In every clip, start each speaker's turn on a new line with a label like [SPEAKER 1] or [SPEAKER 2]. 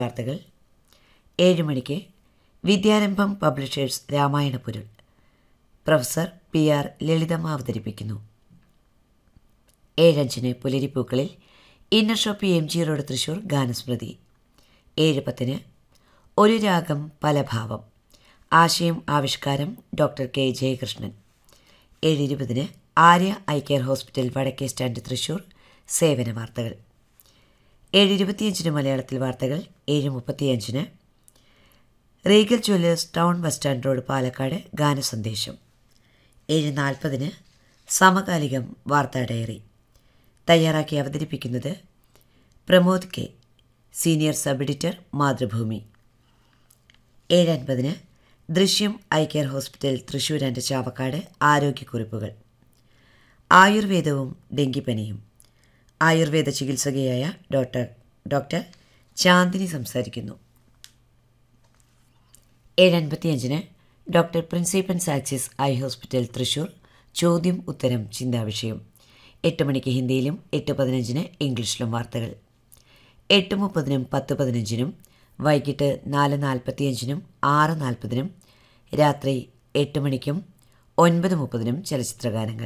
[SPEAKER 1] വാർത്തകൾ ഏഴ് മണിക്ക് Vidyarambham publishers Ramayanapuram professor P R Lalithamma അവതരിപ്പിക്കുന്നു ഏഴഞ്ചിന് പുലരിപ്പൂക്കളിൽ inner shoppy M G road Thrissur ഗാനസ്മൃതി ഏഴ് പത്തിന് ഒരു രാഗം പല ഭാവം ആശയം ആവിഷ്കാരം ഡോക്ടർ കെ ജയകൃഷ്ണൻ ഏഴ് ഇരുപതിന് ആര്യ ഐ കെയർ ഹോസ്പിറ്റൽ വടക്കേ സ്റ്റാൻഡ് തൃശൂർ സേവന വാർത്തകൾ ഏഴ് ഇരുപത്തിയഞ്ചിന് മലയാളത്തിൽ വാർത്തകൾ ഏഴ് മുപ്പത്തിയഞ്ചിന് Regal jewellers town bus stand road Palakkad ഗാനസന്ദേശം ഏഴ് നാൽപ്പതിന് സമകാലികം വാർത്താ ഡയറി തയ്യാറാക്കി അവതരിപ്പിക്കുന്നത് Pramod K senior sub editor Mathrubhumi ഏഴ് അൻപതിന് Drishyam eye care hospital Thrissur and Chavakkad ആരോഗ്യക്കുറിപ്പുകൾ ആയുർവേദവും ഡെങ്കിപ്പനിയും ആയുർവേദ ചികിത്സകയായ ഡോക്ടർ ഡോക്ടർ ചാന്ദിനി സംസാരിക്കുന്നു ഏഴ് അൻപത്തിയഞ്ചിന് ഡോക്ടർ പ്രിൻസിപ്പൻ സാക്സിസ് ഐ ഹോസ്പിറ്റൽ തൃശൂർ ചോദ്യം ഉത്തരം ചിന്താവിഷയം എട്ട് മണിക്ക് ഹിന്ദിയിലും എട്ട് പതിനഞ്ചിന് ഇംഗ്ലീഷിലും വാർത്തകൾ എട്ട് മുപ്പതിനും പത്ത് പതിനഞ്ചിനും വൈകിട്ട് നാല് നാൽപ്പത്തിയഞ്ചിനും ആറ് നാൽപ്പതിനും രാത്രി എട്ട് മണിക്കും ഒൻപത് മുപ്പതിനും ചലച്ചിത്രഗാനങ്ങൾ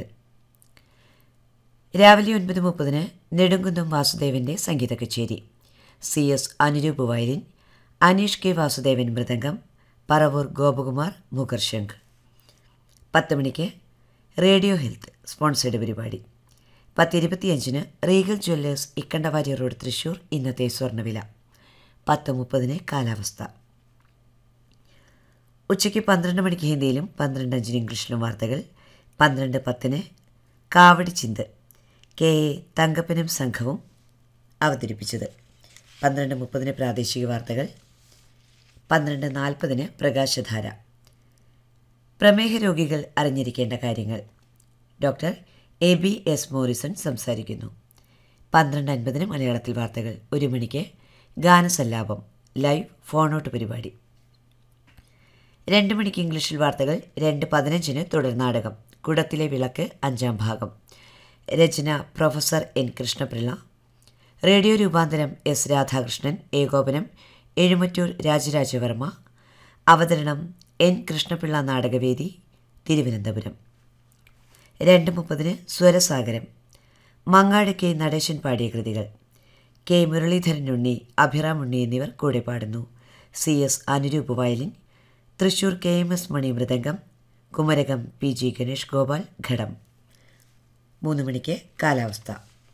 [SPEAKER 1] രാവിലെ ഒൻപത് മുപ്പതിന് നെടുങ്കുന്നം വാസുദേവൻ്റെ സംഗീത കച്ചേരി C S Anuroop violin Aneesh K Vasudevan mridangam Paravur Gopakumar മുഖർശംഖ് പത്ത് മണിക്ക് റേഡിയോ ഹെൽത്ത് സ്പോൺസേഡ് പരിപാടി പത്തിരുപത്തിയഞ്ചിന് Regal jewellers Ikkandavari road Thrissur ഇന്നത്തെ സ്വർണ്ണവില പത്ത് മുപ്പതിന് കാലാവസ്ഥ ഉച്ചയ്ക്ക് പന്ത്രണ്ട് മണിക്ക് ഹിന്ദിയിലും പന്ത്രണ്ട് അഞ്ചിന് ഇംഗ്ലീഷിലും വാർത്തകൾ പന്ത്രണ്ട് പത്തിന് കാവടി ചിന്ത് കെ എ തങ്കപ്പനും സംഘവും അവതരിപ്പിച്ചത് പന്ത്രണ്ട് മുപ്പതിന് പ്രാദേശിക വാർത്തകൾ പന്ത്രണ്ട് നാൽപ്പതിന് പ്രകാശധാര പ്രമേഹ രോഗികൾ അറിഞ്ഞിരിക്കേണ്ട കാര്യങ്ങൾ doctor A B S Morrison സംസാരിക്കുന്നു പന്ത്രണ്ട് അൻപതിന് മലയാളത്തിൽ വാർത്തകൾ ഒരു മണിക്ക് ഗാനസല്ലാപം ലൈവ് ഫോണൗട്ട് പരിപാടി രണ്ട് മണിക്ക് ഇംഗ്ലീഷിൽ വാർത്തകൾ രണ്ട് പതിനഞ്ചിന് തുടർ നാടകം കുടത്തിലെ വിളക്ക് അഞ്ചാം ഭാഗം രചന പ്രൊഫസർ എൻ കൃഷ്ണപിള്ള റേഡിയോ രൂപാന്തരം എസ് രാധാകൃഷ്ണൻ ഏകോപനം എഴുമറ്റൂർ രാജരാജവർമ്മ അവതരണം എൻ കൃഷ്ണപിള്ള നാടകവേദി തിരുവനന്തപുരം രണ്ട് മുപ്പതിന് സ്വരസാഗരം മങ്ങാട് കെ നടേശൻ പാടിയ കൃതികൾ കെ മുരളീധരൻ ഉണ്ണി അഭിറാം ഉണ്ണി എന്നിവർ കൂടെ പാടുന്നു C S Anuroop violin Thrissur K M S Mani mridangam Kumarakom P G Ganesh Gopal ghatam മൂന്ന് മണിക്ക് കാലാവസ്ഥ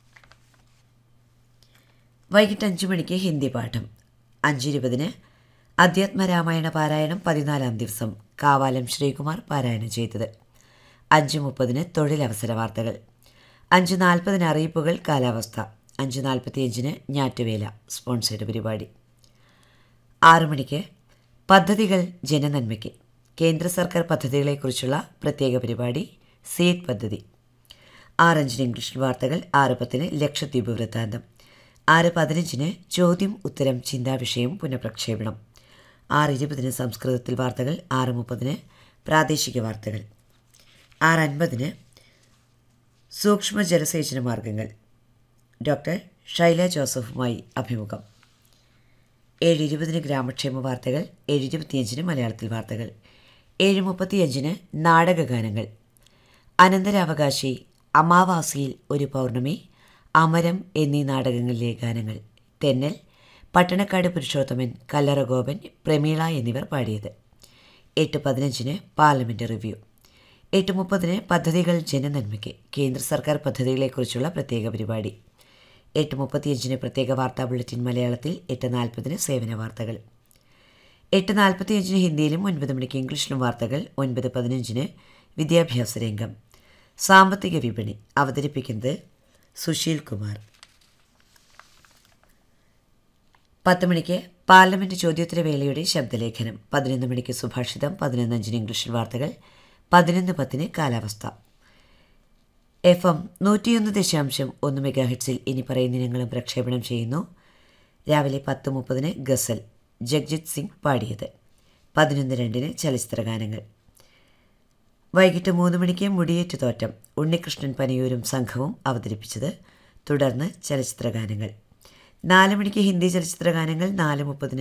[SPEAKER 1] വൈകിട്ട് അഞ്ച് മണിക്ക് ഹിന്ദി പാഠം അഞ്ചിരുപതിന് അധ്യാത്മരാമായണ പാരായണം പതിനാലാം ദിവസം കാവാലം ശ്രീകുമാർ പാരായണം ചെയ്തത് അഞ്ച് മുപ്പതിന് തൊഴിലവസര വാർത്തകൾ അഞ്ച് നാൽപ്പതിന് അറിയിപ്പുകൾ കാലാവസ്ഥ അഞ്ച് നാൽപ്പത്തിയഞ്ചിന് ഞാറ്റുവേല സ്പോൺസേഡ് പരിപാടി ആറു മണിക്ക് പദ്ധതികൾ ജനനന്മയ്ക്ക് കേന്ദ്ര സർക്കാർ പദ്ധതികളെക്കുറിച്ചുള്ള പ്രത്യേക പരിപാടി സീഡ് പദ്ധതി ആറഞ്ചിന് ഇംഗ്ലീഷ് വാർത്തകൾ ആറ് പത്തിന് ലക്ഷദ്വീപ് വൃത്താന്തം ആറ് പതിനഞ്ചിന് ചോദ്യം ഉത്തരം ചിന്താവിഷയം പുനഃപ്രക്ഷേപണം ആറ് ഇരുപതിന് സംസ്കൃതത്തിൽ വാർത്തകൾ ആറ് മുപ്പതിന് പ്രാദേശിക വാർത്തകൾ ആറ് അൻപതിന് സൂക്ഷ്മ ജലസേചന മാർഗങ്ങൾ ഡോക്ടർ ഷൈല ജോസഫുമായി അഭിമുഖം ഏഴ് ഇരുപതിന് ഗ്രാമക്ഷേമ വാർത്തകൾ ഏഴ് ഇരുപത്തിയഞ്ചിന് മലയാളത്തിൽ വാർത്തകൾ ഏഴ് മുപ്പത്തിയഞ്ചിന് നാടകഗാനങ്ങൾ അനന്തരാവകാശി അമാവാസിയിൽ ഒരു പൗർണമി അമരം എന്നീ നാടകങ്ങളിലെ ഗാനങ്ങൾ തെന്നൽ പട്ടണക്കാട് പുരുഷോത്തമൻ കല്ലറ ഗോപൻ പ്രമീള എന്നിവർ പാടിയത് എട്ട് പതിനഞ്ചിന് പാർലമെൻറ്റ് റിവ്യൂ എട്ട് മുപ്പതിന് പദ്ധതികൾ ജനനന്മയ്ക്ക് കേന്ദ്ര സർക്കാർ പദ്ധതികളെക്കുറിച്ചുള്ള പ്രത്യേക പരിപാടി എട്ട് മുപ്പത്തിയഞ്ചിന് പ്രത്യേക വാർത്താ ബുള്ളറ്റിൻ മലയാളത്തിൽ എട്ട് നാൽപ്പതിന് സേവന വാർത്തകൾ എട്ട് നാൽപ്പത്തിയഞ്ചിന് ഹിന്ദിയിലും ഒൻപത് മണിക്ക് ഇംഗ്ലീഷിലും വാർത്തകൾ ഒൻപത് പതിനഞ്ചിന് വിദ്യാഭ്യാസ രംഗം സാമ്പത്തിക വിപണി അവതരിപ്പിക്കുന്നത് സുശീൽ കുമാർ പത്ത് മണിക്ക് പാർലമെന്റ് ചോദ്യോത്തര വേളയുടെ ശബ്ദലേഖനം പതിനൊന്ന് മണിക്ക് സുഭാഷിതം പതിനൊന്നഞ്ചിന് ഇംഗ്ലീഷിൽ വാർത്തകൾ പതിനൊന്ന് പത്തിന് കാലാവസ്ഥ എഫ് എം നൂറ്റിയൊന്ന് ദശാംശം ഒന്ന് മെഗാ ഹെഡ്സിൽ ഇനി പറയുന്ന ഇനങ്ങളും പ്രക്ഷേപണം ചെയ്യുന്നു രാവിലെ പത്ത് മുപ്പതിന് ഗസൽ ജഗ്ജിത് സിംഗ് പാടിയത് പതിനൊന്ന് രണ്ടിന് ചലച്ചിത്രഗാനങ്ങൾ വൈകിട്ട് മൂന്ന് മണിക്ക് മുടിയേറ്റ് തോറ്റം ഉണ്ണികൃഷ്ണൻ പനിയൂരും സംഘവും അവതരിപ്പിച്ചത് തുടർന്ന് ചലച്ചിത്രഗാനങ്ങൾ നാല് മണിക്ക് ഹിന്ദി ചലച്ചിത്ര ഗാനങ്ങൾ നാല് മുപ്പതിന്